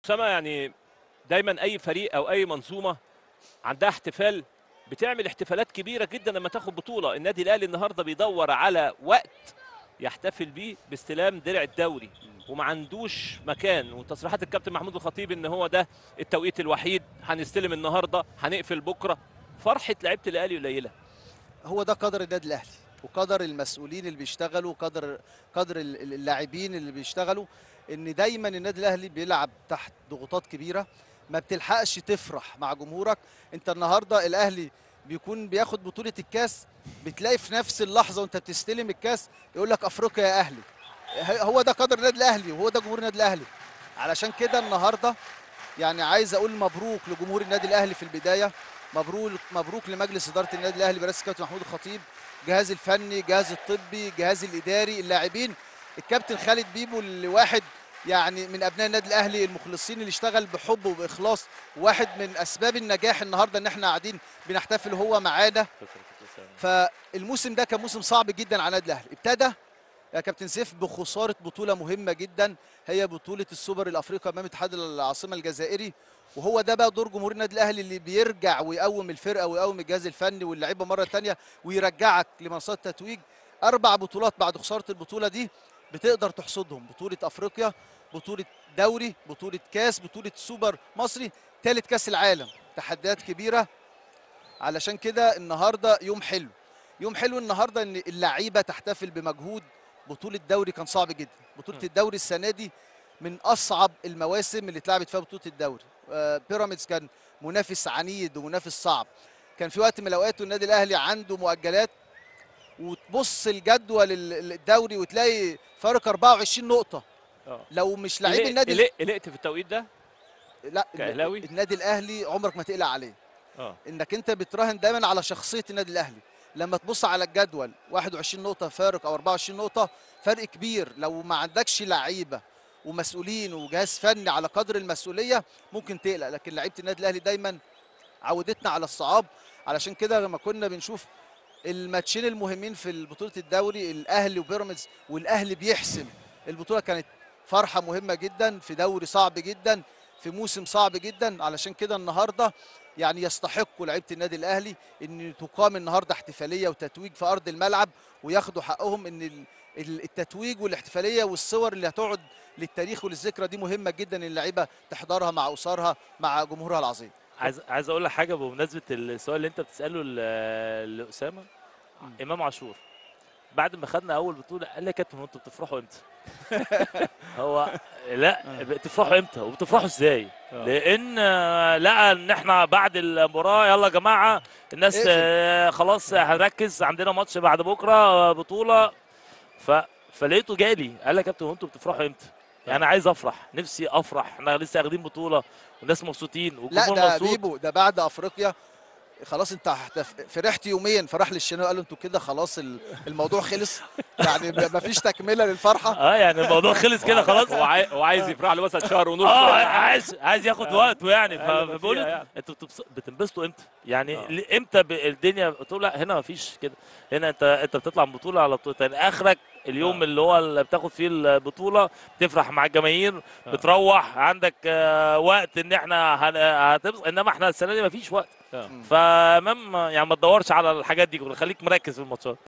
اسامه يعني دايما اي فريق او اي منظومه عندها احتفال بتعمل احتفالات كبيره جدا لما تاخد بطوله النادي الاهلي النهارده بيدور على وقت يحتفل بيه باستلام درع الدوري وما عندوش مكان وتصريحات الكابتن محمود الخطيب ان هو ده التوقيت الوحيد هنستلم النهارده هنقفل بكره فرحه لعيبه الاهلي قليله هو ده قدر النادي الاهلي وقدر المسؤولين اللي بيشتغلوا قدر قدر ال- ال- اللاعبين اللي بيشتغلوا ان دايما النادي الاهلي بيلعب تحت ضغوطات كبيره ما بتلحقش تفرح مع جمهورك انت النهارده الاهلي بيكون بياخد بطوله الكاس بتلاقي في نفس اللحظه وانت بتستلم الكاس يقول لك افريقيا يا اهلي ه- هو ده قدر النادي الاهلي وهو ده جمهور النادي الاهلي علشان كده النهارده يعني عايز اقول مبروك لجمهور النادي الاهلي في البدايه مبروك مبروك لمجلس اداره النادي الاهلي برئاسه الكابتن محمود الخطيب الجهاز الفني الجهاز الطبي الجهاز الاداري اللاعبين الكابتن خالد بيبو اللي واحد يعني من ابناء النادي الاهلي المخلصين اللي اشتغل بحب وباخلاص واحد من اسباب النجاح النهارده ان احنا قاعدين بنحتفل هو معانا فالموسم ده كان موسم صعب جدا على النادي الاهلي ابتدى يا كابتن سيف بخساره بطوله مهمه جدا هي بطوله السوبر الافريقي امام اتحاد العاصمه الجزائري وهو ده بقى دور جمهور النادي الاهلي اللي بيرجع ويقوم الفرقه ويقوم الجهاز الفني واللعيبه مره تانية ويرجعك لمنصات التتويج اربع بطولات بعد خساره البطوله دي بتقدر تحصدهم بطوله افريقيا بطوله دوري بطوله كاس بطوله سوبر مصري ثالث كاس العالم تحديات كبيره علشان كده النهارده يوم حلو يوم حلو النهارده ان اللعيبه تحتفل بمجهود بطوله دوري كان صعب جدا بطوله م. الدوري السنه دي من اصعب المواسم اللي اتلعبت فيها بطوله الدوري آه، بيراميدز كان منافس عنيد ومنافس صعب كان في وقت من الاوقات والنادي الاهلي عنده مؤجلات وتبص الجدول ال- الدوري وتلاقي فارق 24 نقطه اه لو مش لعيب قلقت- النادي قلقت- قلقت في التوقيت ده لا كأهلاوي؟ النادي الاهلي عمرك ما تقلق عليه اه انك انت بتراهن دايما على شخصيه النادي الاهلي لما تبص على الجدول 21 نقطه فارق او 24 نقطه فرق كبير لو ما عندكش لعيبه ومسؤولين وجهاز فني على قدر المسؤوليه ممكن تقلق لكن لعيبه النادي الاهلي دايما عودتنا على الصعاب علشان كده لما كنا بنشوف الماتشين المهمين في بطوله الدوري الاهلي وبيراميدز والاهلي بيحسم البطوله كانت فرحه مهمه جدا في دوري صعب جدا في موسم صعب جدا علشان كده النهارده يعني يستحقوا لعيبه النادي الاهلي ان تقام النهارده احتفاليه وتتويج في ارض الملعب وياخدوا حقهم ان ال- ال- التتويج والاحتفاليه والصور اللي هتقعد للتاريخ وللذكرى دي مهمه جدا ان اللعيبه تحضرها مع اسرها مع جمهورها العظيم عايز عايز اقول لك حاجه بمناسبه السؤال اللي انت بتساله ل- لاسامه امام عاشور بعد ما خدنا اول بطوله قال لي يا كابتن هو انتوا بتفرحوا امتى؟ هو لا بتفرحوا امتى وبتفرحوا ازاي؟ آه. لان آه، لقى ان احنا بعد المباراه يلا يا جماعه الناس اقفل. آه، خلاص هنركز عندنا ماتش بعد بكره آه، بطوله ف فلقيته جالي قال لي يا كابتن هو انتوا بتفرحوا امتى؟ يعني انا عايز افرح نفسي افرح احنا لسه واخدين بطوله والناس مبسوطين لا والجمهور ده مبسوط بيبو ده بعد افريقيا خلاص انت هتف- فرحت يوميا فراح للشناوي قالوا انتوا كده خلاص ال- الموضوع خلص يعني ما فيش تكمله للفرحه اه يعني الموضوع خلص كده خلاص هو عاي- هو عايز يفرح له مثلا شهر ونص اه ولا حاجة. عايز عايز ياخد وقته يعني أقل ما فبقول فيها يعني. انتوا بتبص- بتنبسطوا امتى؟ يعني آه. ل- امتى ب- الدنيا بتقول لا هنا مفيش كده هنا انت انت بتطلع من بطوله على بطوله يعني اخرك اليوم آه. اللي هو اللي بتاخد فيه البطوله بتفرح مع الجماهير آه. بتروح عندك آه، وقت ان احنا هن- هتبص انما احنا السنه دي مفيش وقت آه. فمام يعني ما تدورش على الحاجات دي خليك مركز في الماتشات